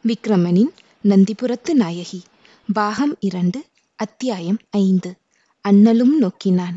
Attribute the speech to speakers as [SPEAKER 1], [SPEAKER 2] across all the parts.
[SPEAKER 1] விக்ரமனின் நந்திபுரத்து நாயகி பாகம் இரண்டு அத்தியாயம் ஐந்து அண்ணலும் நோக்கினான்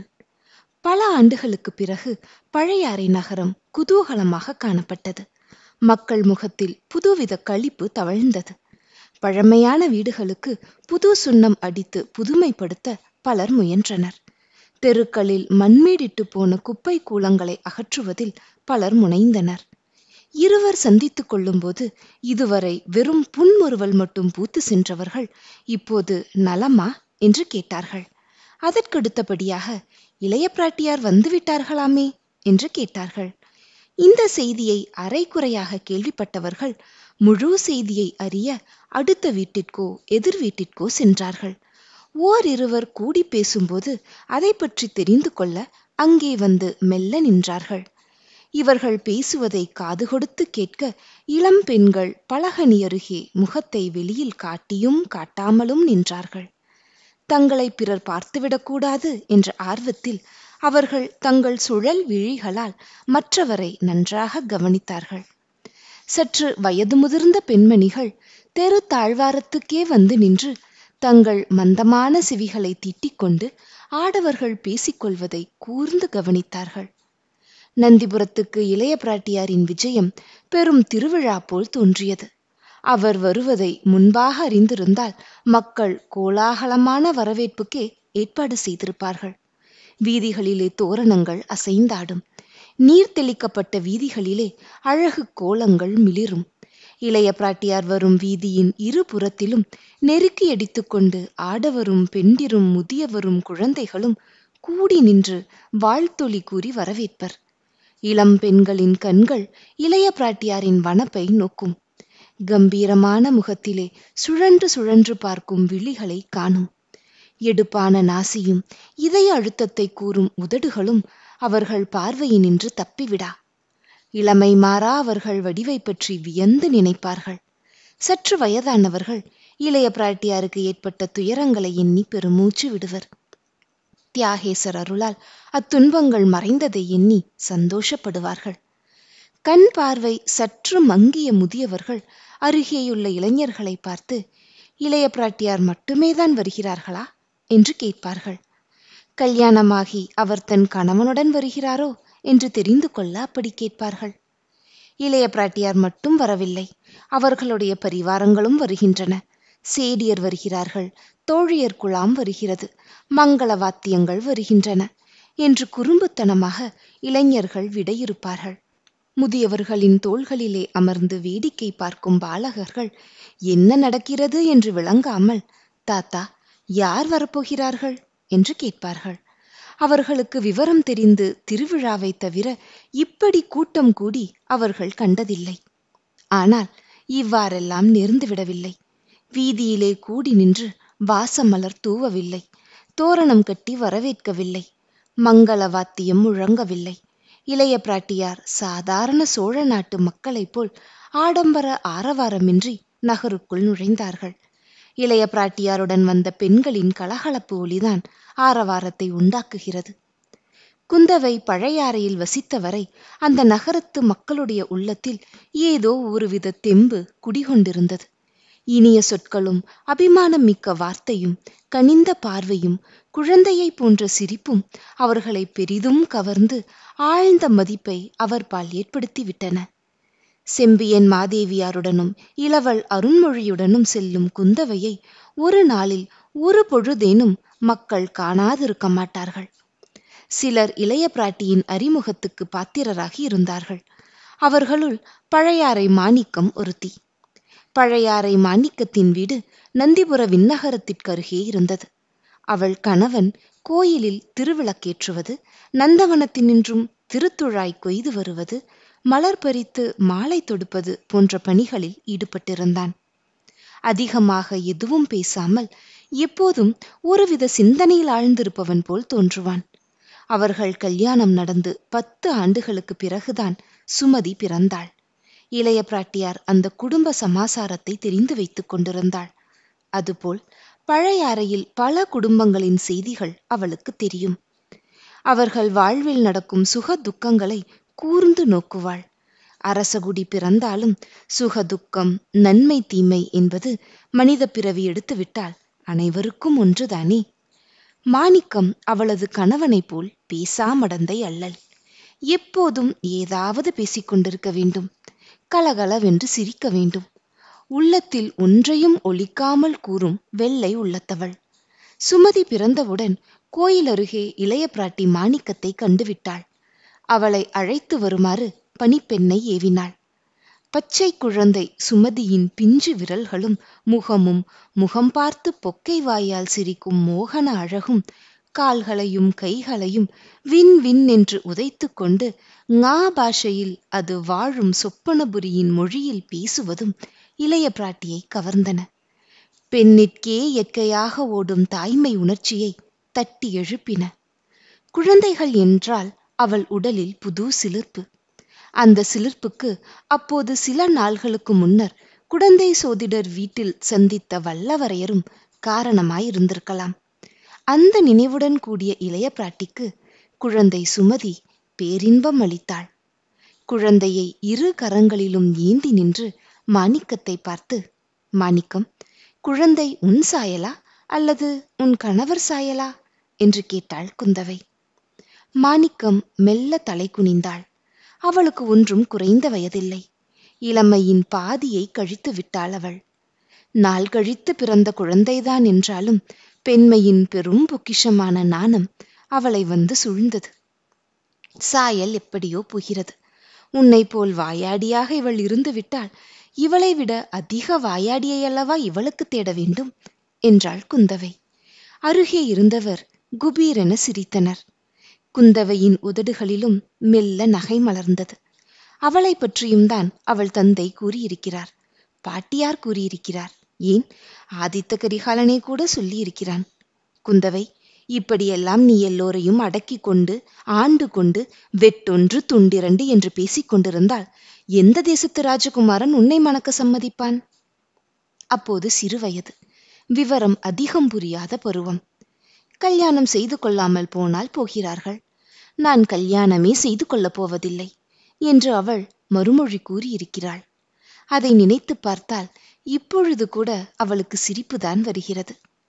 [SPEAKER 1] பல ஆண்டுகளுக்கு பிறகு பழையாறை நகரம் குதூகலமாக காணப்பட்டது மக்கள் முகத்தில் புதுவித களிப்பு தவழ்ந்தது பழமையான வீடுகளுக்கு புது சுண்ணம் அடித்து புதுமைப்படுத்த பலர் முயன்றனர் தெருக்களில் மண்மேடிட்டு போன குப்பை கூலங்களை அகற்றுவதில் பலர் முனைந்தனர் இருவர் சந்தித்துக் கொள்ளும்போது இதுவரை வெறும் புன்முறுவல் மட்டும் பூத்து சென்றவர்கள் இப்போது நலமா என்று கேட்டார்கள் அதற்கடுத்தபடியாக இளைய பிராட்டியார் வந்துவிட்டார்களாமே என்று கேட்டார்கள் இந்த செய்தியை அரைக்குறையாக கேள்விப்பட்டவர்கள் முழு செய்தியை அறிய அடுத்த வீட்டிற்கோ எதிர் வீட்டிற்கோ சென்றார்கள் ஓரிருவர் கூடி பேசும்போது அதை பற்றி தெரிந்து கொள்ள அங்கே வந்து மெல்ல நின்றார்கள் இவர்கள் பேசுவதை காது கொடுத்து கேட்க இளம் பெண்கள் பலகனி அருகே முகத்தை வெளியில் காட்டியும் காட்டாமலும் நின்றார்கள் தங்களை பிறர் பார்த்துவிடக்கூடாது என்ற ஆர்வத்தில் அவர்கள் தங்கள் சுழல் விழிகளால் மற்றவரை நன்றாக கவனித்தார்கள் சற்று வயது முதிர்ந்த பெண்மணிகள் தெரு தாழ்வாரத்துக்கே வந்து நின்று தங்கள் மந்தமான செவிகளை தீட்டிக்கொண்டு ஆடவர்கள் பேசிக்கொள்வதை கூர்ந்து கவனித்தார்கள் நந்திபுரத்துக்கு இளைய பிராட்டியாரின் விஜயம் பெரும் திருவிழா போல் தோன்றியது அவர் வருவதை முன்பாக அறிந்திருந்தால் மக்கள் கோலாகலமான வரவேற்புக்கே ஏற்பாடு செய்திருப்பார்கள் வீதிகளிலே தோரணங்கள் அசைந்தாடும் நீர் தெளிக்கப்பட்ட வீதிகளிலே அழகு கோலங்கள் மிளிரும் இளைய பிராட்டியார் வரும் வீதியின் இரு புறத்திலும் நெருக்கி அடித்துக்கொண்டு ஆடவரும் பெண்டிரும் முதியவரும் குழந்தைகளும் கூடி நின்று வாழ்த்தொலி கூறி வரவேற்பர் இளம் பெண்களின் கண்கள் இளைய பிராட்டியாரின் வனப்பை நோக்கும் கம்பீரமான முகத்திலே சுழன்று சுழன்று பார்க்கும் விழிகளை காணும் எடுப்பான நாசியும் இதய அழுத்தத்தை கூறும் உதடுகளும் அவர்கள் பார்வையினின்று தப்பிவிடா இளமை மாறா அவர்கள் வடிவை பற்றி வியந்து நினைப்பார்கள் சற்று வயதானவர்கள் இளைய பிராட்டியாருக்கு ஏற்பட்ட துயரங்களை எண்ணி பெருமூச்சு விடுவர் தியாகேசர் அருளால் அத்துன்பங்கள் மறைந்ததை எண்ணி சந்தோஷப்படுவார்கள் கண் பார்வை சற்று மங்கிய முதியவர்கள் அருகேயுள்ள இளைஞர்களை பார்த்து இளைய பிராட்டியார் மட்டுமே தான் வருகிறார்களா என்று கேட்பார்கள் கல்யாணமாகி அவர் தன் கணவனுடன் வருகிறாரோ என்று தெரிந்து கொள்ள அப்படி கேட்பார்கள் இளைய பிராட்டியார் மட்டும் வரவில்லை அவர்களுடைய பரிவாரங்களும் வருகின்றன சேடியர் வருகிறார்கள் தோழியர் குழாம் வருகிறது மங்கள வாத்தியங்கள் வருகின்றன என்று குறும்புத்தனமாக இளைஞர்கள் விடையிருப்பார்கள் முதியவர்களின் தோள்களிலே அமர்ந்து வேடிக்கை பார்க்கும் பாலகர்கள் என்ன நடக்கிறது என்று விளங்காமல் தாத்தா யார் வரப்போகிறார்கள் என்று கேட்பார்கள் அவர்களுக்கு விவரம் தெரிந்து திருவிழாவை தவிர இப்படி கூட்டம் கூடி அவர்கள் கண்டதில்லை ஆனால் இவ்வாறெல்லாம் நேர்ந்து விடவில்லை வீதியிலே கூடி நின்று வாசமலர் தூவவில்லை தோரணம் கட்டி வரவேற்கவில்லை மங்கள வாத்தியம் முழங்கவில்லை இளைய பிராட்டியார் சாதாரண சோழ நாட்டு மக்களைப் போல் ஆடம்பர ஆரவாரமின்றி நகருக்குள் நுழைந்தார்கள் இளைய பிராட்டியாருடன் வந்த பெண்களின் கலகலப்பு ஒளிதான் ஆரவாரத்தை உண்டாக்குகிறது குந்தவை பழையாறையில் வசித்தவரை அந்த நகரத்து மக்களுடைய உள்ளத்தில் ஏதோ ஒருவித தெம்பு குடிகொண்டிருந்தது இனிய சொற்களும் அபிமானம் மிக்க வார்த்தையும் கனிந்த பார்வையும் குழந்தையை போன்ற சிரிப்பும் அவர்களை பெரிதும் கவர்ந்து ஆழ்ந்த மதிப்பை அவர் பால் ஏற்படுத்திவிட்டன செம்பியன் மாதேவியாருடனும் இளவல் அருண்மொழியுடனும் செல்லும் குந்தவையை ஒரு நாளில் ஒரு பொழுதேனும் மக்கள் காணாதிருக்க மாட்டார்கள் சிலர் இளைய பிராட்டியின் அறிமுகத்துக்கு பாத்திரராகி இருந்தார்கள் அவர்களுள் பழையாறை மாணிக்கம் ஒருத்தி பழையாறை மாணிக்கத்தின் வீடு நந்திபுர விண்ணகரத்திற்கருகே இருந்தது அவள் கணவன் கோயிலில் திருவிளக்கேற்றுவது நந்தவனத்தினின்றும் திருத்துழாய் கொய்து வருவது மலர் பறித்து மாலை தொடுப்பது போன்ற பணிகளில் ஈடுபட்டிருந்தான் அதிகமாக எதுவும் பேசாமல் எப்போதும் ஒருவித சிந்தனையில் ஆழ்ந்திருப்பவன் போல் தோன்றுவான் அவர்கள் கல்யாணம் நடந்து பத்து ஆண்டுகளுக்கு பிறகுதான் சுமதி பிறந்தாள் இளைய பிராட்டியார் அந்த குடும்ப சமாசாரத்தை தெரிந்து வைத்துக் கொண்டிருந்தாள் அதுபோல் பழையாறையில் பல குடும்பங்களின் செய்திகள் அவளுக்கு தெரியும் அவர்கள் வாழ்வில் நடக்கும் சுக துக்கங்களை கூர்ந்து நோக்குவாள் அரசகுடி பிறந்தாலும் சுகதுக்கம் நன்மை தீமை என்பது மனித பிறவி எடுத்துவிட்டால் அனைவருக்கும் ஒன்றுதானே மாணிக்கம் அவளது கணவனைப் போல் பேசாமடந்தை அல்லல் எப்போதும் ஏதாவது பேசிக் கொண்டிருக்க வேண்டும் கலகலவென்று சிரிக்க வேண்டும் உள்ளத்தில் ஒன்றையும் ஒலிக்காமல் கூறும் வெள்ளை உள்ளத்தவள் சுமதி பிறந்தவுடன் கோயில் அருகே இளைய பிராட்டி மாணிக்கத்தை கண்டுவிட்டாள் அவளை அழைத்து வருமாறு பணிப்பெண்ணை ஏவினாள் பச்சை குழந்தை சுமதியின் பிஞ்சு விரல்களும் முகமும் முகம் பார்த்து பொக்கை வாயால் சிரிக்கும் மோகன அழகும் கால்களையும் கைகளையும் வின் வின் என்று உதைத்து கொண்டு ngா பாஷையில் அது வாழும் சொப்பனபுரியின் மொழியில் பேசுவதும் இளைய பிராட்டியை கவர்ந்தன பெண்ணிற்கே இயற்கையாக ஓடும் தாய்மை உணர்ச்சியை தட்டி எழுப்பின குழந்தைகள் என்றால் அவள் உடலில் புது சிலிர்ப்பு அந்த சிலிர்ப்புக்கு அப்போது சில நாள்களுக்கு முன்னர் குடந்தை சோதிடர் வீட்டில் சந்தித்த வல்லவரையரும் காரணமாயிருந்திருக்கலாம் அந்த நினைவுடன் கூடிய இளைய பிராட்டிக்கு குழந்தை சுமதி பேரின்பம் அளித்தாள் குழந்தையை இரு கரங்களிலும் ஏந்தி நின்று மாணிக்கத்தை பார்த்து மாணிக்கம் குழந்தை உன் சாயலா அல்லது உன் கணவர் சாயலா என்று கேட்டாள் குந்தவை மாணிக்கம் மெல்ல தலை குனிந்தாள் அவளுக்கு ஒன்றும் குறைந்த வயதில்லை இளமையின் பாதியை கழித்து விட்டாள் அவள் நாள் கழித்து பிறந்த குழந்தைதான் என்றாலும் பெண்மையின் பெரும் பொக்கிஷமான நாணம் அவளை வந்து சூழ்ந்தது சாயல் எப்படியோ போகிறது உன்னை போல் வாயாடியாக இவள் இருந்து விட்டால் இவளை விட அதிக வாயாடியை அல்லவா இவளுக்கு தேட வேண்டும் என்றாள் குந்தவை அருகே இருந்தவர் குபீரென சிரித்தனர் குந்தவையின் உதடுகளிலும் மெல்ல நகை மலர்ந்தது அவளை பற்றியும் தான் அவள் தந்தை கூறியிருக்கிறார் பாட்டியார் கூறியிருக்கிறார் ஏன் ஆதித்த கரிகாலனே கூட சொல்லியிருக்கிறான் குந்தவை இப்படியெல்லாம் நீ எல்லோரையும் அடக்கி கொண்டு ஆண்டு கொண்டு வெட்டொன்று துண்டிரண்டு என்று பேசிக் கொண்டிருந்தால் எந்த தேசத்து ராஜகுமாரன் உன்னை மணக்க சம்மதிப்பான் அப்போது சிறுவயது விவரம் அதிகம் புரியாத பருவம் கல்யாணம் செய்து கொள்ளாமல் போனால் போகிறார்கள் நான் கல்யாணமே செய்து கொள்ளப் போவதில்லை என்று அவள் மறுமொழி கூறியிருக்கிறாள் அதை நினைத்து பார்த்தால் இப்பொழுது கூட அவளுக்கு சிரிப்புதான் வருகிறது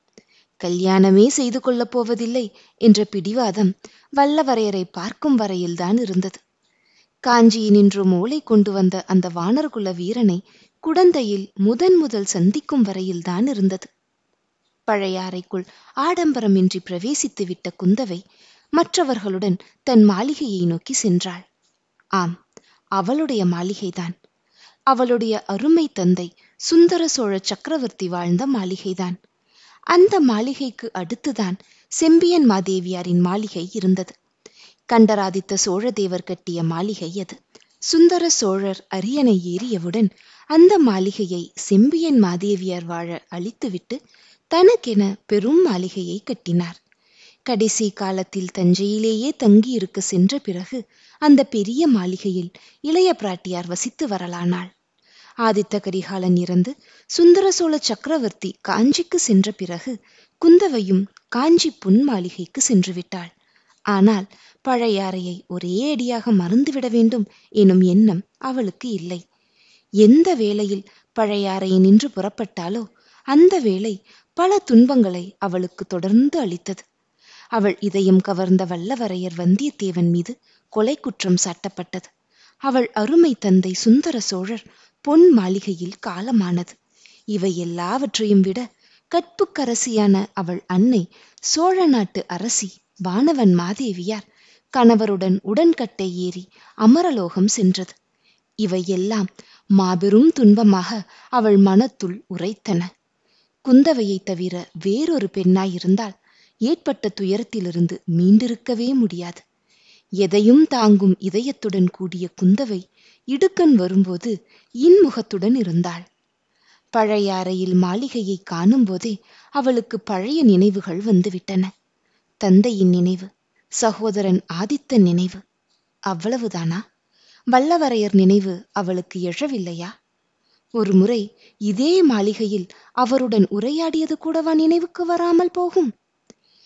[SPEAKER 1] கல்யாணமே செய்து கொள்ளப் போவதில்லை என்ற பிடிவாதம் வல்லவரையரை பார்க்கும் வரையில்தான் இருந்தது காஞ்சியினின்று மூளை கொண்டு வந்த அந்த வானர்குல வீரனை குடந்தையில் முதன் முதல் சந்திக்கும் வரையில்தான் இருந்தது பழையாறைக்குள் ஆடம்பரமின்றி பிரவேசித்து விட்ட குந்தவை மற்றவர்களுடன் தன் மாளிகையை நோக்கி சென்றாள் ஆம் அவளுடைய மாளிகைதான் அவளுடைய அருமை தந்தை சுந்தர சோழ சக்கரவர்த்தி வாழ்ந்த மாளிகைதான் அந்த மாளிகைக்கு அடுத்துதான் செம்பியன் மாதேவியாரின் மாளிகை இருந்தது கண்டராதித்த சோழதேவர் கட்டிய மாளிகை அது சுந்தர சோழர் அரியணை ஏறியவுடன் அந்த மாளிகையை செம்பியன் மாதேவியார் வாழ அழித்துவிட்டு தனக்கென பெரும் மாளிகையை கட்டினார் கடைசி காலத்தில் தஞ்சையிலேயே தங்கியிருக்க சென்ற பிறகு அந்த பெரிய மாளிகையில் இளைய பிராட்டியார் வசித்து வரலானாள் ஆதித்த கரிகாலன் இறந்து சுந்தர சோழ சக்கரவர்த்தி காஞ்சிக்கு சென்ற பிறகு குந்தவையும் காஞ்சி பொன் மாளிகைக்கு சென்று விட்டாள் ஆனால் பழையாறையை ஒரே அடியாக மறந்துவிட வேண்டும் எனும் எண்ணம் அவளுக்கு இல்லை எந்த வேளையில் பழையாறை நின்று புறப்பட்டாலோ அந்த வேளை பல துன்பங்களை அவளுக்கு தொடர்ந்து அளித்தது அவள் இதயம் கவர்ந்த வல்லவரையர் வந்தியத்தேவன் மீது கொலை குற்றம் சாட்டப்பட்டது அவள் அருமை தந்தை சுந்தர சோழர் பொன் மாளிகையில் காலமானது இவை எல்லாவற்றையும் விட கற்புக்கரசியான அவள் அன்னை சோழ நாட்டு அரசி வானவன் மாதேவியார் கணவருடன் உடன்கட்டை ஏறி அமரலோகம் சென்றது இவையெல்லாம் மாபெரும் துன்பமாக அவள் மனத்துள் உரைத்தன குந்தவையைத் தவிர வேறொரு பெண்ணாயிருந்தால் ஏற்பட்ட துயரத்திலிருந்து மீண்டிருக்கவே முடியாது எதையும் தாங்கும் இதயத்துடன் கூடிய குந்தவை இடுக்கண் வரும்போது இன்முகத்துடன் இருந்தாள் பழைய அறையில் மாளிகையை காணும்போதே அவளுக்கு பழைய நினைவுகள் வந்துவிட்டன தந்தையின் நினைவு சகோதரன் ஆதித்தன் நினைவு அவ்வளவுதானா வல்லவரையர் நினைவு அவளுக்கு எழவில்லையா ஒரு முறை இதே மாளிகையில் அவருடன் உரையாடியது கூடவா நினைவுக்கு வராமல் போகும்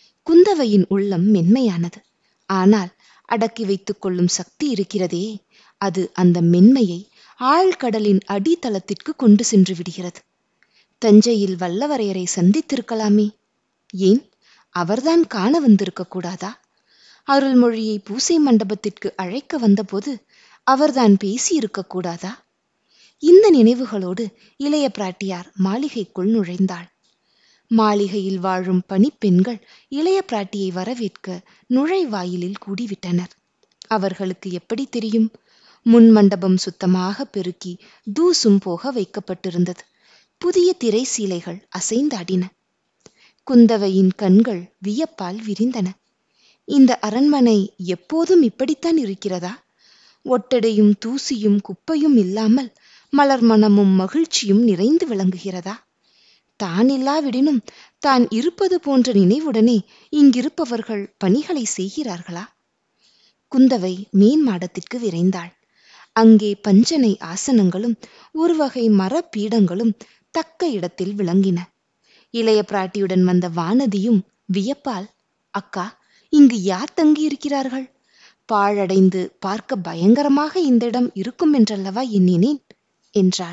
[SPEAKER 1] குந்தவையின் உள்ளம் மென்மையானது ஆனால் அடக்கி வைத்துக் கொள்ளும் சக்தி இருக்கிறதே அது அந்த மென்மையை ஆழ்கடலின் அடித்தளத்திற்கு கொண்டு சென்று விடுகிறது தஞ்சையில் வல்லவரையரை சந்தித்திருக்கலாமே ஏன் அவர்தான் காண வந்திருக்க கூடாதா அருள்மொழியை பூசை மண்டபத்திற்கு அழைக்க வந்தபோது அவர்தான் பேசியிருக்க கூடாதா இந்த நினைவுகளோடு இளைய பிராட்டியார் மாளிகைக்குள் நுழைந்தாள் மாளிகையில் வாழும் பணிப்பெண்கள் இளைய பிராட்டியை வரவேற்க நுழைவாயிலில் கூடிவிட்டனர் அவர்களுக்கு எப்படி தெரியும் முன் மண்டபம் சுத்தமாக பெருக்கி தூசும் போக வைக்கப்பட்டிருந்தது புதிய திரை சீலைகள் அசைந்தாடின குந்தவையின் கண்கள் வியப்பால் விரிந்தன இந்த அரண்மனை எப்போதும் இப்படித்தான் இருக்கிறதா ஒட்டடையும் தூசியும் குப்பையும் இல்லாமல் மலர் மனமும் மகிழ்ச்சியும் நிறைந்து விளங்குகிறதா தான் இல்லாவிடினும் தான் இருப்பது போன்ற நினைவுடனே இங்கிருப்பவர்கள் பணிகளை செய்கிறார்களா குந்தவை மேன் மாடத்திற்கு விரைந்தாள் அங்கே பஞ்சனை ஆசனங்களும் ஒரு வகை மரப்பீடங்களும் தக்க இடத்தில் விளங்கின இளைய பிராட்டியுடன் வந்த வானதியும் வியப்பால் அக்கா இங்கு யார் தங்கியிருக்கிறார்கள் பாழடைந்து பார்க்க பயங்கரமாக இந்த இடம் இருக்கும் என்றல்லவா எண்ணினேன் என்றாள்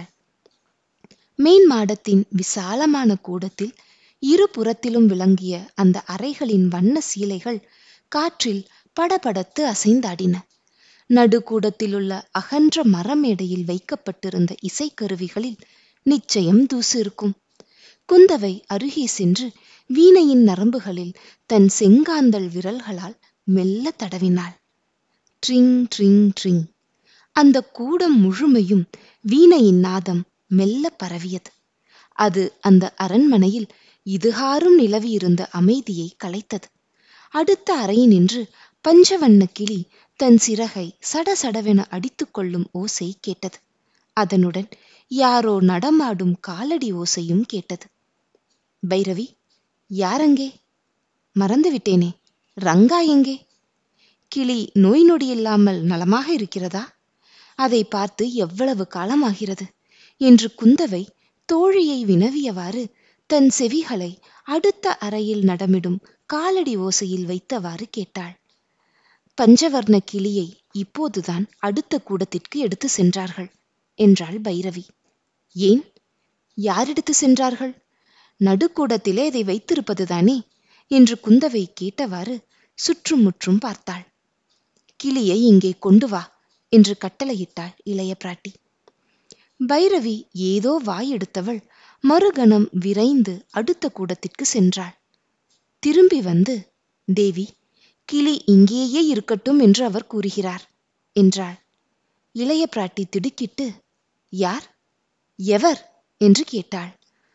[SPEAKER 1] மேன் மாடத்தின் விசாலமான கூடத்தில் இருபுறத்திலும் விளங்கிய அந்த அறைகளின் வண்ண சீலைகள் காற்றில் படபடத்து அசைந்தாடின நடுக்கூடத்திலுள்ள அகன்ற மரமேடையில் வைக்கப்பட்டிருந்த இசைக்கருவிகளில் நிச்சயம் தூசு இருக்கும் குந்தவை அருகே சென்று வீணையின் நரம்புகளில் தன் செங்காந்தள் விரல்களால் மெல்ல தடவினாள் ட்ரிங் ட்ரிங் ட்ரிங் அந்த கூடம் முழுமையும் வீணையின் நாதம் மெல்ல பரவியது அது அந்த அரண்மனையில் இதுகாரும் நிலவியிருந்த அமைதியை கலைத்தது அடுத்த அறையினின்று பஞ்சவண்ண கிளி தன் சிறகை சடசடவென அடித்துக் கொள்ளும் ஓசை கேட்டது அதனுடன் யாரோ நடமாடும் காலடி ஓசையும் கேட்டது பைரவி யாரங்கே மறந்துவிட்டேனே ரங்கா எங்கே கிளி நோய் நொடியில்லாமல் நலமாக இருக்கிறதா அதை பார்த்து எவ்வளவு காலமாகிறது என்று குந்தவை தோழியை வினவியவாறு தன் செவிகளை அடுத்த அறையில் நடமிடும் காலடி ஓசையில் வைத்தவாறு கேட்டாள் பஞ்சவர்ண கிளியை இப்போதுதான் அடுத்த கூடத்திற்கு எடுத்து சென்றார்கள் என்றாள் பைரவி ஏன் யார் எடுத்து சென்றார்கள் நடுக்கூடத்திலே அதை வைத்திருப்பதுதானே என்று குந்தவை கேட்டவாறு சுற்றும் முற்றும் பார்த்தாள் கிளியை இங்கே கொண்டு வா என்று கட்டளையிட்டாள் இளைய பிராட்டி பைரவி ஏதோ வாயெடுத்தவள் மறுகணம் விரைந்து அடுத்த கூடத்திற்கு சென்றாள் திரும்பி வந்து தேவி கிளி இங்கேயே இருக்கட்டும் என்று அவர் கூறுகிறார் என்றாள் இளைய பிராட்டி திடுக்கிட்டு யார் எவர் என்று கேட்டாள்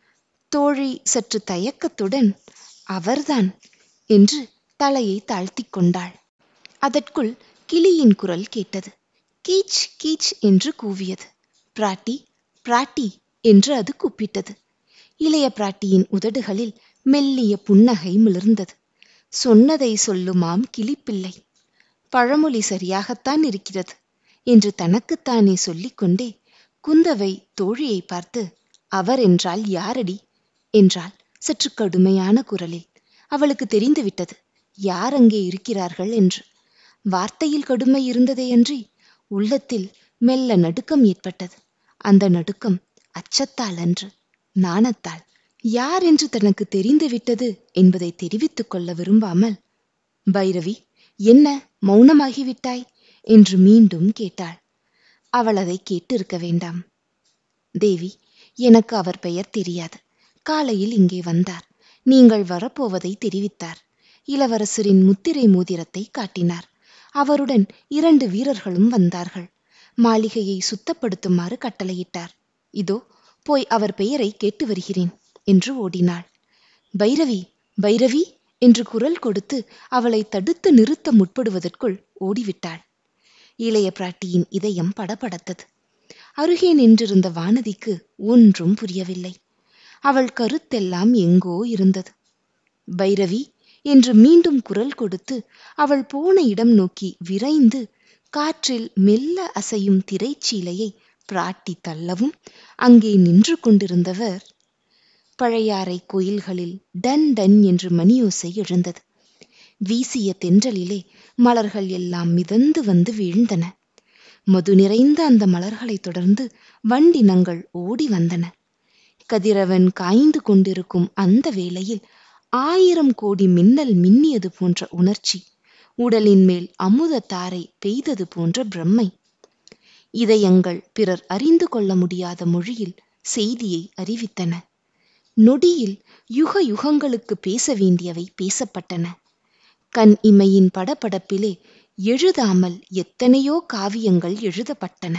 [SPEAKER 1] தோழி சற்று தயக்கத்துடன் அவர்தான் என்று தலையை தாழ்த்திக் கொண்டாள் அதற்குள் கிளியின் குரல் கேட்டது கீச் கீச் என்று கூவியது பிராட்டி பிராட்டி என்று அது கூப்பிட்டது இளைய பிராட்டியின் உதடுகளில் மெல்லிய புன்னகை மிளர்ந்தது சொன்னதை சொல்லுமாம் கிளிப்பிள்ளை பழமொழி சரியாகத்தான் இருக்கிறது என்று தனக்குத்தானே சொல்லிக்கொண்டே குந்தவை தோழியை பார்த்து அவர் என்றால் யாரடி என்றாள் சற்று கடுமையான குரலில் அவளுக்கு தெரிந்துவிட்டது யார் அங்கே இருக்கிறார்கள் என்று வார்த்தையில் கடுமை இருந்ததேயன்றி உள்ளத்தில் மெல்ல நடுக்கம் ஏற்பட்டது அந்த நடுக்கம் அச்சத்தால் அன்று நாணத்தால் யார் என்று தனக்கு தெரிந்துவிட்டது என்பதை தெரிவித்துக் கொள்ள விரும்பாமல் பைரவி என்ன மௌனமாகிவிட்டாய் என்று மீண்டும் கேட்டாள் அவள் அதை கேட்டிருக்க வேண்டாம் தேவி எனக்கு அவர் பெயர் தெரியாது காலையில் இங்கே வந்தார் நீங்கள் வரப்போவதை தெரிவித்தார் இளவரசரின் முத்திரை மோதிரத்தை காட்டினார் அவருடன் இரண்டு வீரர்களும் வந்தார்கள் மாளிகையை சுத்தப்படுத்துமாறு கட்டளையிட்டார் இதோ போய் அவர் பெயரை கேட்டு வருகிறேன் என்று ஓடினாள் பைரவி பைரவி என்று குரல் கொடுத்து அவளை தடுத்து நிறுத்த முற்படுவதற்குள் ஓடிவிட்டாள் இளைய பிராட்டியின் இதயம் படபடத்தது அருகே நின்றிருந்த வானதிக்கு ஒன்றும் புரியவில்லை அவள் கருத்தெல்லாம் எங்கோ இருந்தது பைரவி என்று மீண்டும் குரல் கொடுத்து அவள் போன இடம் நோக்கி விரைந்து காற்றில் மெல்ல அசையும் திரைச்சீலையை பிராட்டி தள்ளவும் அங்கே நின்று கொண்டிருந்தவர் பழையாறை கோயில்களில் டன் டன் என்று மணியோசை எழுந்தது வீசிய தென்றலிலே மலர்கள் எல்லாம் மிதந்து வந்து வீழ்ந்தன மது நிறைந்த அந்த மலர்களை தொடர்ந்து வண்டினங்கள் ஓடி வந்தன கதிரவன் காய்ந்து கொண்டிருக்கும் அந்த வேளையில் ஆயிரம் கோடி மின்னல் மின்னியது போன்ற உணர்ச்சி உடலின் மேல் அமுத தாரை பெய்தது போன்ற பிரம்மை இதயங்கள் பிறர் அறிந்து கொள்ள முடியாத மொழியில் செய்தியை அறிவித்தன நொடியில் யுக யுகங்களுக்கு பேச வேண்டியவை பேசப்பட்டன கண் இமையின் படபடப்பிலே எழுதாமல் எத்தனையோ காவியங்கள் எழுதப்பட்டன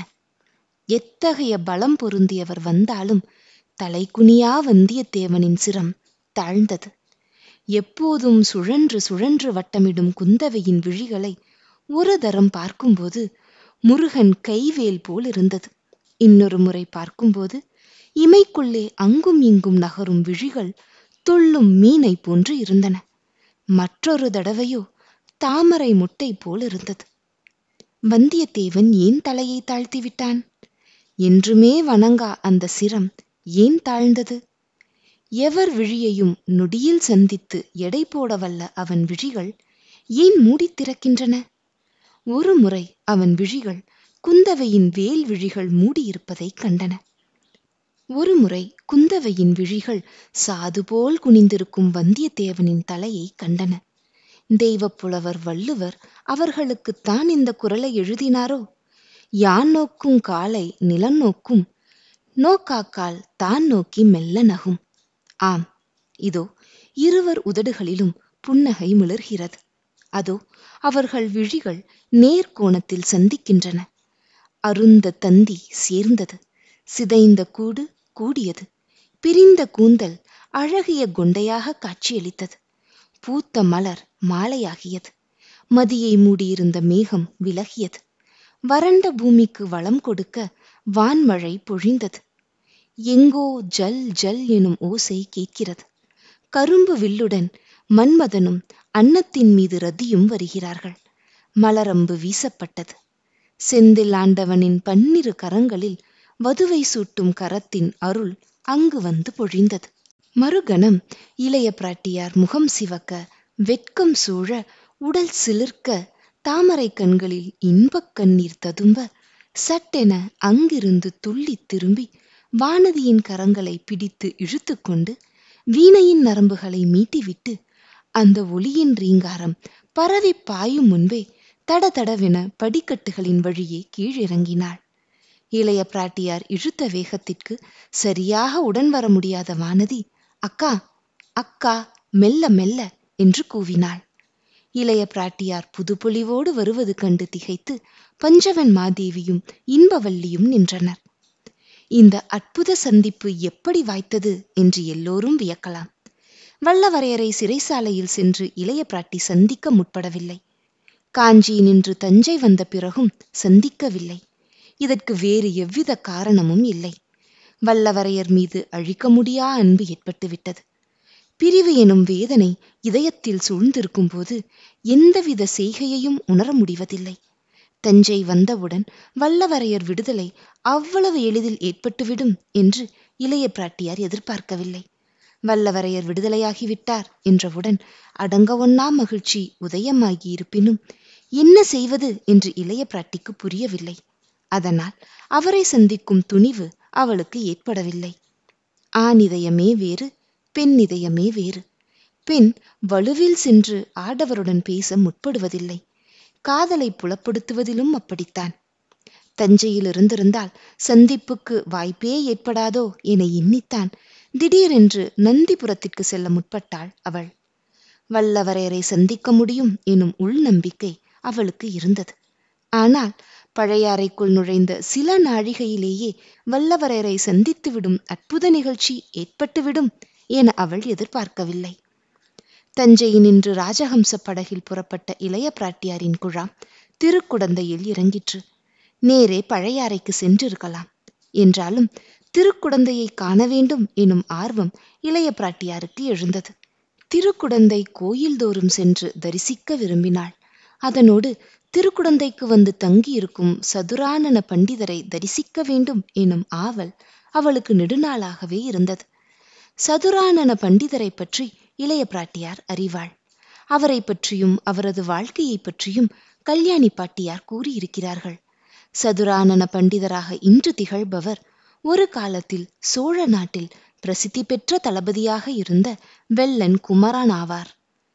[SPEAKER 1] எத்தகைய பலம் பொருந்தியவர் வந்தாலும் தலைகுனியா வந்தியத்தேவனின் சிரம் தாழ்ந்தது எப்போதும் சுழன்று சுழன்று வட்டமிடும் குந்தவையின் விழிகளை ஒரு தரம் பார்க்கும்போது முருகன் கைவேல் போல் இருந்தது இன்னொரு முறை பார்க்கும்போது இமைக்குள்ளே அங்கும் இங்கும் நகரும் விழிகள் துள்ளும் மீனை போன்று இருந்தன மற்றொரு தடவையோ தாமரை முட்டை போல் இருந்தது வந்தியத்தேவன் ஏன் தலையை தாழ்த்தி விட்டான் என்றுமே வணங்கா அந்த சிரம் ஏன் தாழ்ந்தது எவர் விழியையும் நொடியில் சந்தித்து எடை போட வல்ல அவன் விழிகள் ஏன் மூடித் திறக்கின்றன ஒரு முறை அவன் விழிகள் குந்தவையின் வேல் விழிகள் மூடியிருப்பதைக் கண்டன ஒரு முறை குந்தவையின் விழிகள் சாது போல் குனிந்திருக்கும் வந்தியத்தேவனின் தலையை கண்டன தெய்வப் புலவர் வள்ளுவர் அவர்களுக்குத்தான் இந்த குரலை எழுதினாரோ யான் நோக்கும் காலை நிலம் நோக்கும் நோக்காக்கால் தான் நோக்கி மெல்ல நகும் ஆம் இதோ இருவர் உதடுகளிலும் புன்னகை மிளர்கிறது அதோ அவர்கள் விழிகள் நேர்கோணத்தில் சந்திக்கின்றன அருந்த தந்தி சேர்ந்தது சிதைந்த கூடு கூடியது பிரிந்த கூந்தல் அழகிய கொண்டையாக காட்சியளித்தது பூத்த மலர் மாலையாகியது மதியை மூடியிருந்த மேகம் விலகியது வறண்ட பூமிக்கு வளம் கொடுக்க வான்மழை பொழிந்தது எங்கோ ஜல் ஜல் எனும் ஓசை கேட்கிறது கரும்பு வில்லுடன் மன்மதனும் அன்னத்தின் மீது ரதியும் வருகிறார்கள் மலரம்பு வீசப்பட்டது செந்தில் ஆண்டவனின் பன்னிரு கரங்களில் வதுவை சூட்டும் கரத்தின் அருள் அங்கு வந்து பொழிந்தது மறுகணம் இளைய பிராட்டியார் முகம் சிவக்க வெட்கம் சூழ உடல் சிலிர்க்க தாமரை கண்களில் இன்பக் கண்ணீர் ததும்ப சட்டென அங்கிருந்து துள்ளித் திரும்பி வானதியின் கரங்களை பிடித்து இழுத்துக்கொண்டு வீணையின் நரம்புகளை மீட்டிவிட்டு அந்த ஒளியின் ரீங்காரம் பரவி பாயும் முன்பே தடதடவென படிக்கட்டுகளின் வழியே கீழிறங்கினாள் இளைய பிராட்டியார் இழுத்த வேகத்திற்கு சரியாக உடன் வர முடியாத வானதி அக்கா அக்கா மெல்ல மெல்ல என்று கூவினாள் இளைய பிராட்டியார் புதுப்பொலிவோடு வருவது கண்டு திகைத்து பஞ்சவன் மாதேவியும் இன்பவல்லியும் நின்றனர் இந்த அற்புத சந்திப்பு எப்படி வாய்த்தது என்று எல்லோரும் வியக்கலாம் வல்லவரையரை சிறைசாலையில் சென்று இளைய பிராட்டி சந்திக்க முற்படவில்லை காஞ்சி நின்று தஞ்சை வந்த பிறகும் சந்திக்கவில்லை இதற்கு வேறு எவ்வித காரணமும் இல்லை வல்லவரையர் மீது அழிக்க முடியா அன்பு ஏற்பட்டுவிட்டது பிரிவு எனும் வேதனை இதயத்தில் சூழ்ந்திருக்கும் போது எந்தவித செய்கையையும் உணர முடிவதில்லை தஞ்சை வந்தவுடன் வல்லவரையர் விடுதலை அவ்வளவு எளிதில் ஏற்பட்டுவிடும் என்று இளைய பிராட்டியார் எதிர்பார்க்கவில்லை வல்லவரையர் விடுதலையாகிவிட்டார் என்றவுடன் அடங்க ஒண்ணா மகிழ்ச்சி உதயமாகி இருப்பினும் என்ன செய்வது என்று இளைய பிராட்டிக்கு புரியவில்லை அதனால் அவரை சந்திக்கும் துணிவு அவளுக்கு ஏற்படவில்லை ஆண் இதயமே வேறு பெண் இதயமே வேறு பெண் வலுவில் சென்று ஆடவருடன் பேச முற்படுவதில்லை காதலை புலப்படுத்துவதிலும் அப்படித்தான் தஞ்சையில் இருந்திருந்தால் சந்திப்புக்கு வாய்ப்பே ஏற்படாதோ என எண்ணித்தான் திடீரென்று நந்திபுரத்திற்கு செல்ல முற்பட்டாள் அவள் வல்லவரையரை சந்திக்க முடியும் எனும் உள்நம்பிக்கை அவளுக்கு இருந்தது ஆனால் பழையாறைக்குள் நுழைந்த சில நாழிகையிலேயே வல்லவரையரை சந்தித்துவிடும் அற்புத நிகழ்ச்சி ஏற்பட்டுவிடும் என அவள் எதிர்பார்க்கவில்லை தஞ்சையினின்று ராஜஹம்ச படகில் புறப்பட்ட இளைய பிராட்டியாரின் குழாம் திருக்குடந்தையில் இறங்கிற்று நேரே பழையாறைக்கு சென்றிருக்கலாம் என்றாலும் திருக்குடந்தையை காண வேண்டும் எனும் ஆர்வம் இளைய பிராட்டியாருக்கு எழுந்தது திருக்குடந்தை கோயில்தோறும் சென்று தரிசிக்க விரும்பினாள் அதனோடு திருக்குடந்தைக்கு வந்து தங்கியிருக்கும் சதுரானன பண்டிதரை தரிசிக்க வேண்டும் எனும் ஆவல் அவளுக்கு நெடுநாளாகவே இருந்தது சதுரானன பண்டிதரை பற்றி இளைய பிராட்டியார் அறிவாள் அவரை பற்றியும் அவரது வாழ்க்கையை பற்றியும் கல்யாணி பாட்டியார் கூறியிருக்கிறார்கள் சதுரானன பண்டிதராக இன்று திகழ்பவர் ஒரு காலத்தில் சோழ நாட்டில் பிரசித்தி பெற்ற தளபதியாக இருந்த வெள்ளன் குமரன் ஆவார்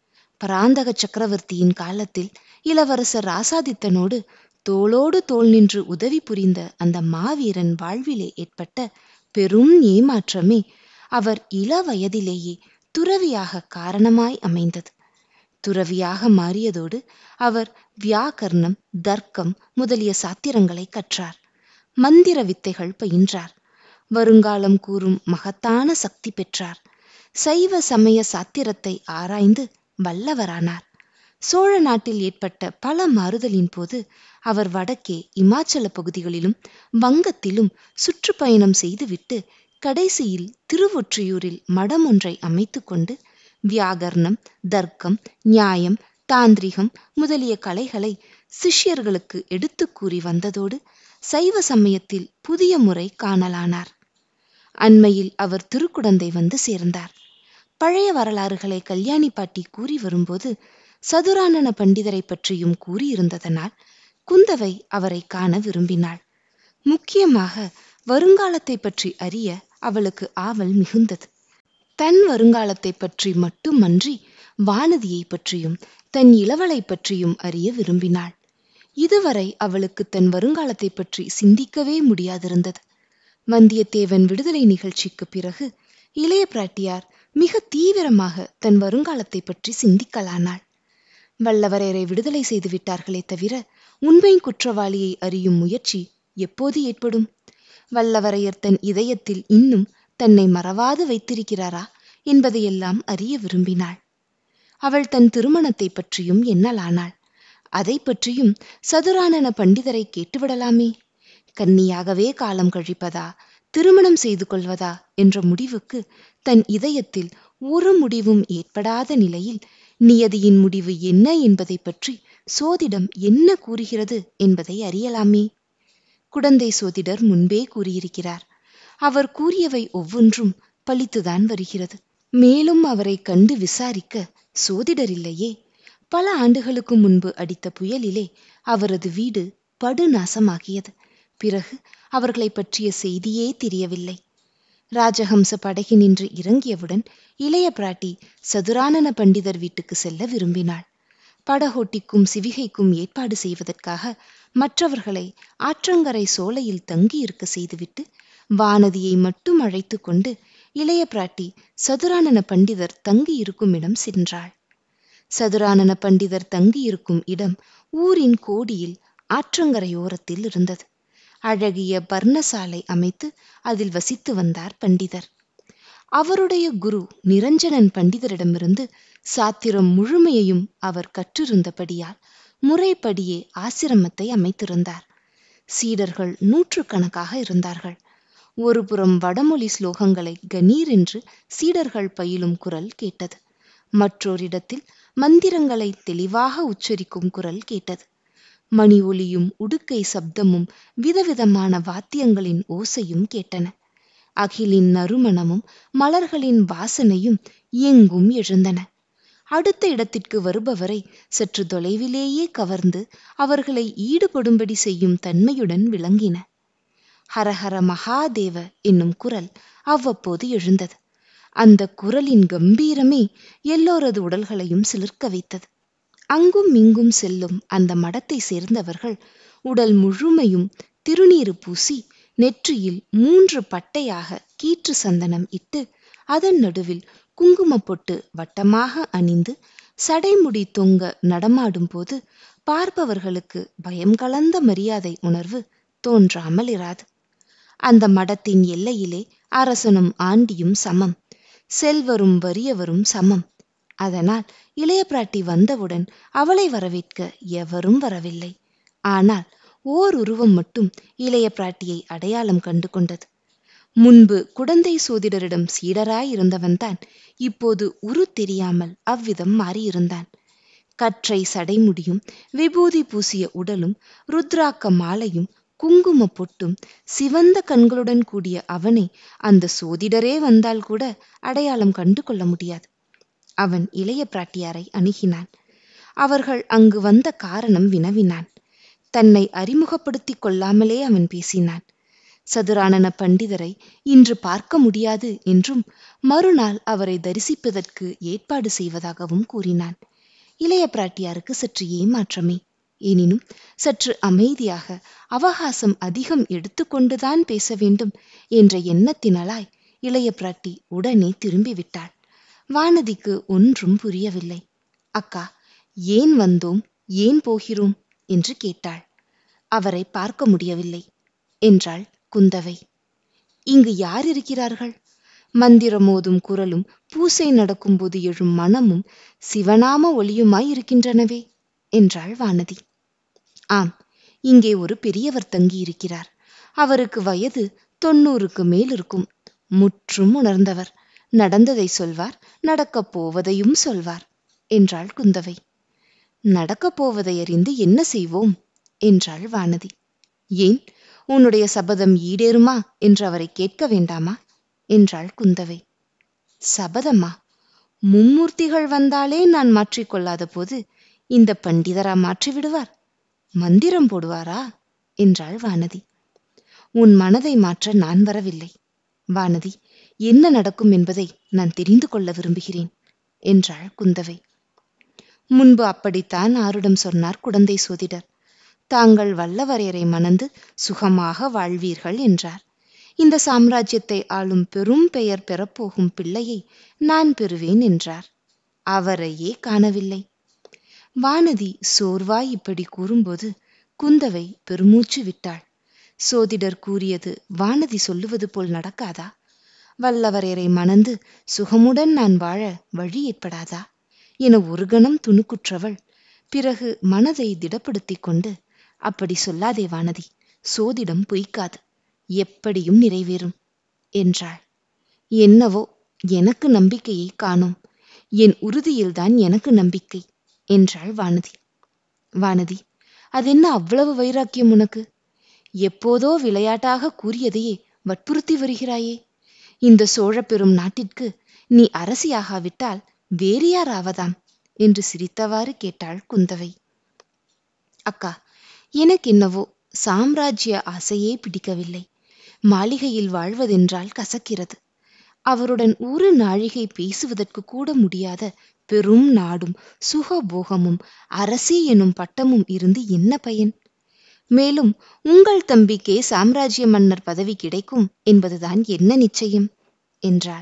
[SPEAKER 1] பராந்தக சக்கரவர்த்தியின் காலத்தில் இளவரசர் ராசாதித்தனோடு தோளோடு தோள் நின்று உதவி புரிந்த அந்த மாவீரன் வாழ்விலே ஏற்பட்ட பெரும் ஏமாற்றமே அவர் இள வயதிலேயே துறவியாக காரணமாய் அமைந்தது துறவியாக மாறியதோடு அவர் வியாக்கரணம் தர்க்கம் முதலிய சாத்திரங்களை கற்றார் மந்திர வித்தைகள் பயின்றார் வருங்காலம் கூறும் மகத்தான சக்தி பெற்றார் சைவ சமய சாத்திரத்தை ஆராய்ந்து வல்லவரானார் சோழ நாட்டில் ஏற்பட்ட பல மாறுதலின் போது அவர் வடக்கே இமாச்சல பகுதிகளிலும் வங்கத்திலும் சுற்றுப்பயணம் செய்துவிட்டு கடைசியில் திருவொற்றியூரில் மடம் ஒன்றை அமைத்து கொண்டு வியாகரணம் தர்க்கம் நியாயம் தாந்திரிகம் முதலிய கலைகளை சிஷ்யர்களுக்கு எடுத்து கூறி வந்ததோடு சைவ சமயத்தில் புதிய முறை காணலானார் அண்மையில் அவர் திருக்குடந்தை வந்து சேர்ந்தார் பழைய வரலாறுகளை கல்யாணி பாட்டி கூறி வரும்போது சதுரானன பண்டிதரை பற்றியும் கூறியிருந்ததனால் குந்தவை அவரை காண விரும்பினாள் முக்கியமாக வருங்காலத்தை பற்றி அறிய அவளுக்கு ஆவல் மிகுந்தது தன் வருங்காலத்தை பற்றி மட்டுமன்றி வானதியை பற்றியும் தன் இளவலை பற்றியும் அறிய விரும்பினாள் இதுவரை அவளுக்கு தன் வருங்காலத்தை பற்றி சிந்திக்கவே முடியாதிருந்தது வந்தியத்தேவன் விடுதலை நிகழ்ச்சிக்கு பிறகு இளைய பிராட்டியார் மிக தீவிரமாக தன் வருங்காலத்தை பற்றி சிந்திக்கலானாள் வல்லவரையரை விடுதலை செய்து விட்டார்களே தவிர உண்மை குற்றவாளியை அறியும் முயற்சி எப்போது ஏற்படும் வல்லவரையர் தன் இதயத்தில் இன்னும் தன்னை மறவாது வைத்திருக்கிறாரா என்பதையெல்லாம் அறிய விரும்பினாள் அவள் தன் திருமணத்தை பற்றியும் எண்ணலானாள் அதை பற்றியும் சதுரானன பண்டிதரை கேட்டுவிடலாமே கன்னியாகவே காலம் கழிப்பதா திருமணம் செய்து கொள்வதா என்ற முடிவுக்கு தன் இதயத்தில் ஒரு முடிவும் ஏற்படாத நிலையில் நியதியின் முடிவு என்ன என்பதை பற்றி சோதிடம் என்ன கூறுகிறது என்பதை அறியலாமே குடந்தை சோதிடர் முன்பே கூறியிருக்கிறார் அவர் கூறியவை ஒவ்வொன்றும் பழித்துதான் வருகிறது மேலும் அவரை கண்டு விசாரிக்க சோதிடர் இல்லையே பல ஆண்டுகளுக்கு முன்பு அடித்த புயலிலே அவரது வீடு படுநாசமாகியது பிறகு அவர்களை பற்றிய செய்தியே தெரியவில்லை ராஜஹம்ச படகி நின்று இறங்கியவுடன் இளைய பிராட்டி சதுரானன பண்டிதர் வீட்டுக்கு செல்ல விரும்பினாள் படகோட்டிக்கும் சிவிகைக்கும் ஏற்பாடு செய்வதற்காக மற்றவர்களை ஆற்றங்கரை சோலையில் தங்கி இருக்க செய்துவிட்டு வானதியை மட்டும் அழைத்து கொண்டு இளைய பிராட்டி சதுரானன பண்டிதர் தங்கி இருக்கும் இடம் சென்றாள் சதுரானன பண்டிதர் தங்கியிருக்கும் இடம் ஊரின் கோடியில் ஆற்றங்கரையோரத்தில் இருந்தது அழகிய பர்ணசாலை அமைத்து அதில் வசித்து வந்தார் பண்டிதர் அவருடைய குரு நிரஞ்சனன் பண்டிதரிடமிருந்து சாத்திரம் முழுமையையும் அவர் கற்றிருந்தபடியால் முறைப்படியே ஆசிரமத்தை அமைத்திருந்தார் சீடர்கள் நூற்றுக்கணக்காக இருந்தார்கள் ஒரு புறம் வடமொழி ஸ்லோகங்களை கணீர் என்று சீடர்கள் பயிலும் குரல் கேட்டது மற்றோரிடத்தில் மந்திரங்களை தெளிவாக உச்சரிக்கும் குரல் கேட்டது மணி ஒலியும் உடுக்கை சப்தமும் விதவிதமான வாத்தியங்களின் ஓசையும் கேட்டன அகிலின் நறுமணமும் மலர்களின் வாசனையும் எங்கும் எழுந்தன அடுத்த இடத்திற்கு வருபவரை சற்று தொலைவிலேயே கவர்ந்து அவர்களை ஈடுபடும்படி செய்யும் தன்மையுடன் விளங்கின ஹரஹர மகாதேவ என்னும் குரல் அவ்வப்போது எழுந்தது அந்த குரலின் கம்பீரமே எல்லோரது உடல்களையும் சிலிர்க்க வைத்தது அங்கும் இங்கும் செல்லும் அந்த மடத்தை சேர்ந்தவர்கள் உடல் முழுமையும் திருநீறு பூசி நெற்றியில் மூன்று பட்டையாக கீற்று சந்தனம் இட்டு அதன் நடுவில் குங்குமப் பொட்டு வட்டமாக அணிந்து சடைமுடி தொங்க நடமாடும் போது பார்ப்பவர்களுக்கு பயம் கலந்த மரியாதை உணர்வு தோன்றாமல் இராது அந்த மடத்தின் எல்லையிலே அரசனும் ஆண்டியும் சமம் செல்வரும் வறியவரும் சமம் அதனால் இளைய பிராட்டி வந்தவுடன் அவளை வரவேற்க எவரும் வரவில்லை ஆனால் ஓர் உருவம் மட்டும் இளைய பிராட்டியை அடையாளம் கண்டு கொண்டது முன்பு குடந்தை சோதிடரிடம் சீடராயிருந்தவன்தான் இப்போது உரு தெரியாமல் அவ்விதம் மாறியிருந்தான் கற்றை சடைமுடியும் விபூதி பூசிய உடலும் ருத்ராக்க மாலையும் குங்கும பொட்டும் சிவந்த கண்களுடன் கூடிய அவனை அந்த சோதிடரே வந்தால் கூட அடையாளம் கண்டு கொள்ள முடியாது அவன் இளைய பிராட்டியாரை அணுகினான் அவர்கள் அங்கு வந்த காரணம் வினவினான் தன்னை அறிமுகப்படுத்திக் கொள்ளாமலே அவன் பேசினான் சதுரானன பண்டிதரை இன்று பார்க்க முடியாது என்றும் மறுநாள் அவரை தரிசிப்பதற்கு ஏற்பாடு செய்வதாகவும் கூறினான் இளைய பிராட்டியாருக்கு சற்று ஏமாற்றமே எனினும் சற்று அமைதியாக அவகாசம் அதிகம் எடுத்துக்கொண்டுதான் பேச வேண்டும் என்ற எண்ணத்தினளாய் இளைய பிராட்டி உடனே திரும்பிவிட்டாள் வானதிக்கு ஒன்றும் புரியவில்லை அக்கா ஏன் வந்தோம் ஏன் போகிறோம் என்று கேட்டாள் அவரை பார்க்க முடியவில்லை என்றாள் குந்தவை இங்கு யார் இருக்கிறார்கள் மந்திரமோதும் குரலும் பூசை நடக்கும்போது எழும் மனமும் சிவநாம ஒளியுமாய் இருக்கின்றனவே என்றாள் வானதி ஆம் இங்கே ஒரு பெரியவர் தங்கி இருக்கிறார் அவருக்கு வயது தொன்னூறுக்கு மேல் இருக்கும் முற்றும் உணர்ந்தவர் நடந்ததை சொல்வார் நடக்கப் போவதையும் சொல்வார் என்றாள் குந்தவை நடக்கப் போவதை அறிந்து என்ன செய்வோம் என்றாள் வானதி ஏன் உன்னுடைய சபதம் ஈடேறுமா என்று அவரை கேட்க வேண்டாமா என்றாள் குந்தவை சபதமா மும்மூர்த்திகள் வந்தாலே நான் மாற்றிக்கொள்ளாத போது இந்த பண்டிதரா மாற்றி விடுவார் மந்திரம் போடுவாரா என்றாள் வானதி உன் மனதை மாற்ற நான் வரவில்லை வானதி என்ன நடக்கும் என்பதை நான் தெரிந்து கொள்ள விரும்புகிறேன் என்றாள் குந்தவை முன்பு அப்படித்தான் ஆருடம் சொன்னார் குடந்தை சோதிடர் தாங்கள் வல்லவரையரை மணந்து சுகமாக வாழ்வீர்கள் என்றார் இந்த சாம்ராஜ்யத்தை ஆளும் பெரும் பெயர் பெறப்போகும் பிள்ளையை நான் பெறுவேன் என்றார் அவரையே காணவில்லை வானதி சோர்வாய் இப்படி கூறும்போது குந்தவை பெருமூச்சு விட்டாள் சோதிடர் கூறியது வானதி சொல்லுவது போல் நடக்காதா வல்லவரையரை மணந்து சுகமுடன் நான் வாழ வழி ஏற்படாதா என ஒரு கணம் துணுக்குற்றவள் பிறகு மனதை திடப்படுத்திக் கொண்டு அப்படி சொல்லாதே வானதி சோதிடம் பொய்க்காது எப்படியும் நிறைவேறும் என்றாள் என்னவோ எனக்கு நம்பிக்கையை காணோம் என் உறுதியில்தான் எனக்கு நம்பிக்கை என்றாள் வானதி வானதி அதென்ன அவ்வளவு வைராக்கியம் உனக்கு எப்போதோ விளையாட்டாக கூறியதையே வற்புறுத்தி வருகிறாயே இந்த சோழ பெரும் நாட்டிற்கு நீ அரசியாகாவிட்டால் வேறு யார் ஆவதாம் என்று சிரித்தவாறு கேட்டாள் குந்தவை அக்கா எனக்கு என்னவோ சாம்ராஜ்ய ஆசையே பிடிக்கவில்லை மாளிகையில் வாழ்வதென்றால் கசக்கிறது அவருடன் ஒரு நாழிகை பேசுவதற்கு கூட முடியாத பெரும் நாடும் சுகபோகமும் அரசி எனும் பட்டமும் இருந்து என்ன பயன் மேலும் உங்கள் தம்பிக்கே சாம்ராஜ்ய மன்னர் பதவி கிடைக்கும் என்பதுதான் என்ன நிச்சயம் என்றாள்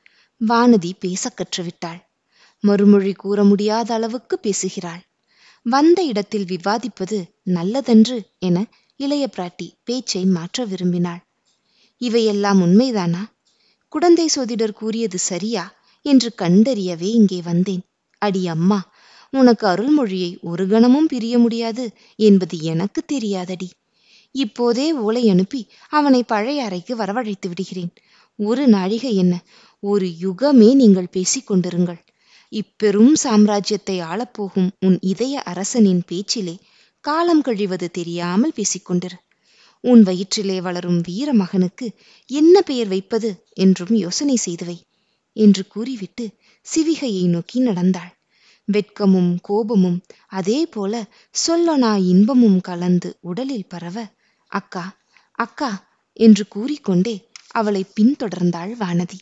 [SPEAKER 1] வானதி பேசக் கற்றுவிட்டாள் மறுமொழி கூற முடியாத அளவுக்கு பேசுகிறாள் வந்த இடத்தில் விவாதிப்பது நல்லதன்று என இளைய பிராட்டி பேச்சை மாற்ற விரும்பினாள் இவையெல்லாம் உண்மைதானா குடந்தை சோதிடர் கூறியது சரியா என்று கண்டறியவே இங்கே வந்தேன் அடி அம்மா உனக்கு அருள்மொழியை ஒரு கணமும் பிரிய முடியாது என்பது எனக்கு தெரியாதடி இப்போதே ஓலை அனுப்பி அவனை பழைய அறைக்கு வரவழைத்து விடுகிறேன் ஒரு நாழிகை என்ன ஒரு யுகமே நீங்கள் பேசிக் கொண்டிருங்கள் இப்பெரும் சாம்ராஜ்யத்தை ஆளப்போகும் உன் இதய அரசனின் பேச்சிலே காலம் கழிவது தெரியாமல் பேசிக்கொண்டிரு உன் வயிற்றிலே வளரும் வீர மகனுக்கு என்ன பெயர் வைப்பது என்றும் யோசனை செய்துவை என்று கூறிவிட்டு சிவிகையை நோக்கி நடந்தாள் வெட்கமும் கோபமும் அதே போல சொல்லொணா இன்பமும் கலந்து உடலில் பரவ அக்கா அக்கா என்று கூறிக்கொண்டே அவளை பின்தொடர்ந்தாள் வானதி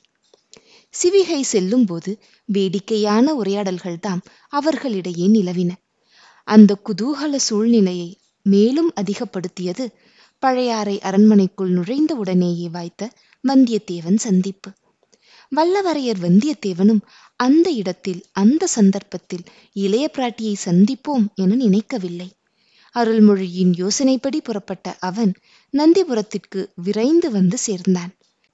[SPEAKER 1] சிவிகை செல்லும்போது வேடிக்கையான உரையாடல்கள்தாம் அவர்களிடையே நிலவின அந்த குதூகல சூழ்நிலையை மேலும் அதிகப்படுத்தியது பழையாறை அரண்மனைக்குள் நுழைந்த உடனேயே வாய்த்த வந்தியத்தேவன் சந்திப்பு வல்லவரையர் வந்தியத்தேவனும் அந்த இடத்தில் அந்த சந்தர்ப்பத்தில் இளைய பிராட்டியை சந்திப்போம் என நினைக்கவில்லை அருள்மொழியின் யோசனைப்படி புறப்பட்ட அவன் நந்திபுரத்திற்கு விரைந்து வந்து சேர்ந்தான்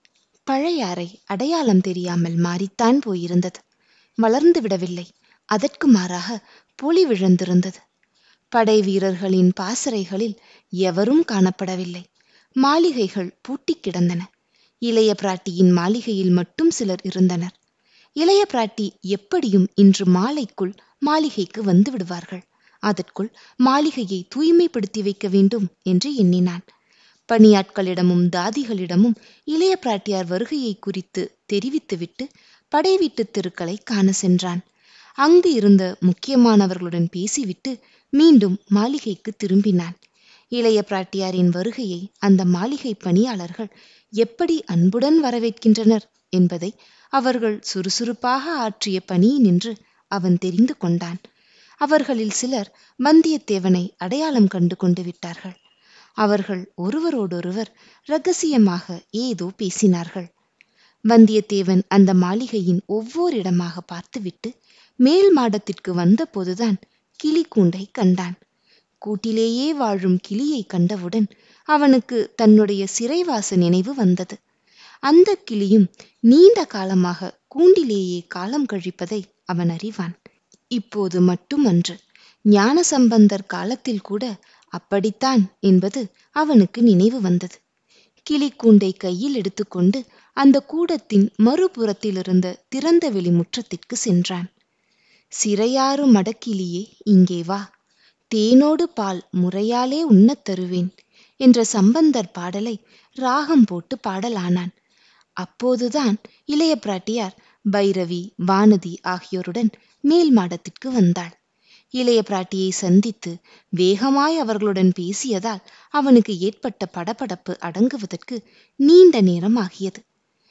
[SPEAKER 1] பழையாறை அடையாளம் தெரியாமல் மாறித்தான் போயிருந்தது வளர்ந்து விடவில்லை அதற்கு மாறாக பொலி விழுந்திருந்தது படை வீரர்களின் பாசறைகளில் எவரும் காணப்படவில்லை மாளிகைகள் பூட்டிக் கிடந்தன இளைய பிராட்டியின் மாளிகையில் மட்டும் சிலர் இருந்தனர் இளைய பிராட்டி எப்படியும் இன்று மாலைக்குள் மாளிகைக்கு வந்து விடுவார்கள் அதற்குள் மாளிகையை தூய்மைப்படுத்தி வைக்க வேண்டும் என்று எண்ணினான் பணியாட்களிடமும் தாதிகளிடமும் இளைய பிராட்டியார் வருகையை குறித்து தெரிவித்துவிட்டு படை வீட்டு தெருக்களை காண சென்றான் அங்கு இருந்த முக்கியமானவர்களுடன் பேசிவிட்டு மீண்டும் மாளிகைக்கு திரும்பினான் இளைய பிராட்டியாரின் வருகையை அந்த மாளிகை பணியாளர்கள் எப்படி அன்புடன் வரவேற்கின்றனர் என்பதை அவர்கள் சுறுசுறுப்பாக ஆற்றிய பணியினின்று அவன் தெரிந்து கொண்டான் அவர்களில் சிலர் வந்தியத்தேவனை அடையாளம் கண்டு கொண்டு விட்டார்கள் அவர்கள் ஒருவரோடொருவர் ரகசியமாக ஏதோ பேசினார்கள் வந்தியத்தேவன் அந்த மாளிகையின் ஒவ்வொரு இடமாக பார்த்துவிட்டு மேல் மாடத்திற்கு வந்தபோதுதான் கிளி கூண்டை கண்டான் கூட்டிலேயே வாழும் கிளியை கண்டவுடன் அவனுக்கு தன்னுடைய சிறைவாச நினைவு வந்தது அந்த கிளியும் நீண்ட காலமாக கூண்டிலேயே காலம் கழிப்பதை அவன் அறிவான் இப்போது மட்டுமன்று ஞானசம்பந்தர் காலத்தில் கூட அப்படித்தான் என்பது அவனுக்கு நினைவு வந்தது கிளி கூண்டை கையில் எடுத்துக்கொண்டு அந்த கூடத்தின் மறுபுறத்திலிருந்த திறந்த வெளி முற்றத்திற்கு சென்றான் சிறையாறு மடக்கிளியே இங்கே வா தேனோடு பால் முறையாலே உண்ணத் தருவேன் என்ற சம்பந்தர் பாடலை ராகம் போட்டு பாடலானான் அப்போதுதான் இளைய பிராட்டியார் பைரவி வானதி ஆகியோருடன் மேல் மாடத்திற்கு வந்தாள் இளைய பிராட்டியை சந்தித்து வேகமாய் அவர்களுடன் பேசியதால் அவனுக்கு ஏற்பட்ட படபடப்பு அடங்குவதற்கு நீண்ட நேரம் ஆகியது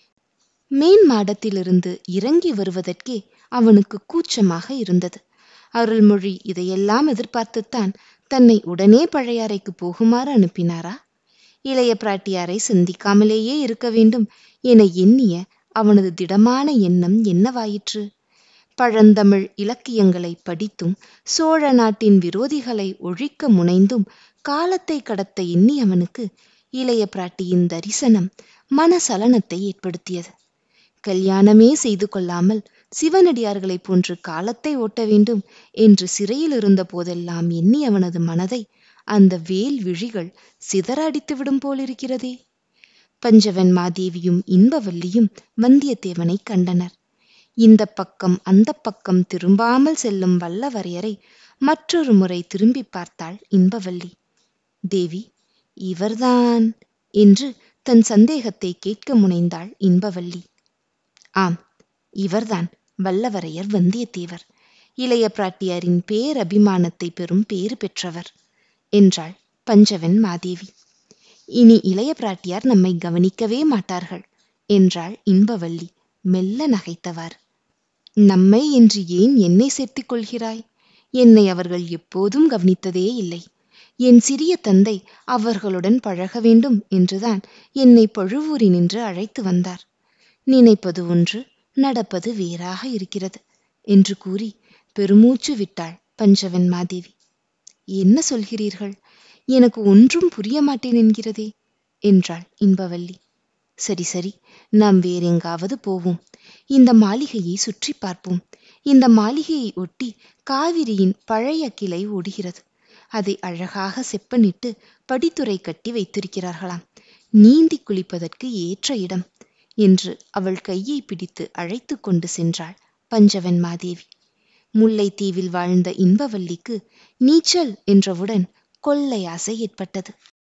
[SPEAKER 1] மேன் மாடத்திலிருந்து இறங்கி வருவதற்கே அவனுக்கு கூச்சமாக இருந்தது அருள்மொழி இதையெல்லாம் எதிர்பார்த்துத்தான் தன்னை உடனே பழையாறைக்கு போகுமாறு அனுப்பினாரா இளைய பிராட்டியாரை சந்திக்காமலேயே இருக்க வேண்டும் என எண்ணிய அவனது திடமான எண்ணம் என்னவாயிற்று பழந்தமிழ் இலக்கியங்களை படித்தும் சோழ நாட்டின் விரோதிகளை ஒழிக்க முனைந்தும் காலத்தை கடத்த எண்ணி அவனுக்கு இளைய பிராட்டியின் தரிசனம் மனசலனத்தை ஏற்படுத்தியது கல்யாணமே செய்து கொள்ளாமல் சிவனடியார்களைப் போன்று காலத்தை ஓட்ட வேண்டும் என்று சிறையில் இருந்த போதெல்லாம் எண்ணி அவனது மனதை அந்த வேல் விழிகள் சிதற அடித்துவிடும் போலிருக்கிறதே பஞ்சவன் மாதேவியும் இன்பவல்லியும் வந்தியத்தேவனை கண்டனர் இந்த பக்கம் அந்த பக்கம் திரும்பாமல் செல்லும் வல்லவரையரை மற்றொரு முறை திரும்பி பார்த்தாள் இன்பவல்லி தேவி இவர்தான் என்று தன் சந்தேகத்தை கேட்க முனைந்தாள் இன்பவல்லி ஆம் இவர்தான் வல்லவரையர் வந்தியத்தேவர் இளைய பிராட்டியாரின் பேரபிமானத்தை பெறும் பேறு பெற்றவர் என்றாள் பஞ்சவன் மாதேவி இனி இளைய பிராட்டியார் நம்மை கவனிக்கவே மாட்டார்கள் என்றாள் இன்பவல்லி மெல்ல நகைத்தவாறு நம்மை என்று ஏன் என்னை சேர்த்துக் கொள்கிறாய் என்னை அவர்கள் எப்போதும் கவனித்ததே இல்லை என் சிறிய தந்தை அவர்களுடன் பழக வேண்டும் என்றுதான் என்னை பழுவூரி நின்று அழைத்து வந்தார் நினைப்பது ஒன்று நடப்பது வேறாக இருக்கிறது என்று கூறி பெருமூச்சு விட்டாள் பஞ்சவன் மாதேவி என்ன சொல்கிறீர்கள் எனக்கு ஒன்றும் புரிய மாட்டேன் என்கிறதே என்றாள் இன்பவல்லி சரி சரி நாம் வேறெங்காவது போவோம் இந்த மாளிகையை சுற்றி பார்ப்போம் இந்த மாளிகையை ஒட்டி காவிரியின் பழைய கிளை ஓடுகிறது அதை அழகாக செப்பனிட்டு படித்துறை கட்டி வைத்திருக்கிறார்களாம் நீந்தி குளிப்பதற்கு ஏற்ற இடம் என்று அவள் கையை பிடித்து அழைத்து கொண்டு சென்றாள் பஞ்சவன் மாதேவி முல்லைத்தீவில் வாழ்ந்த இன்பவல்லிக்கு நீச்சல் என்றவுடன் கொள்ளை ஆசை ஏற்பட்டது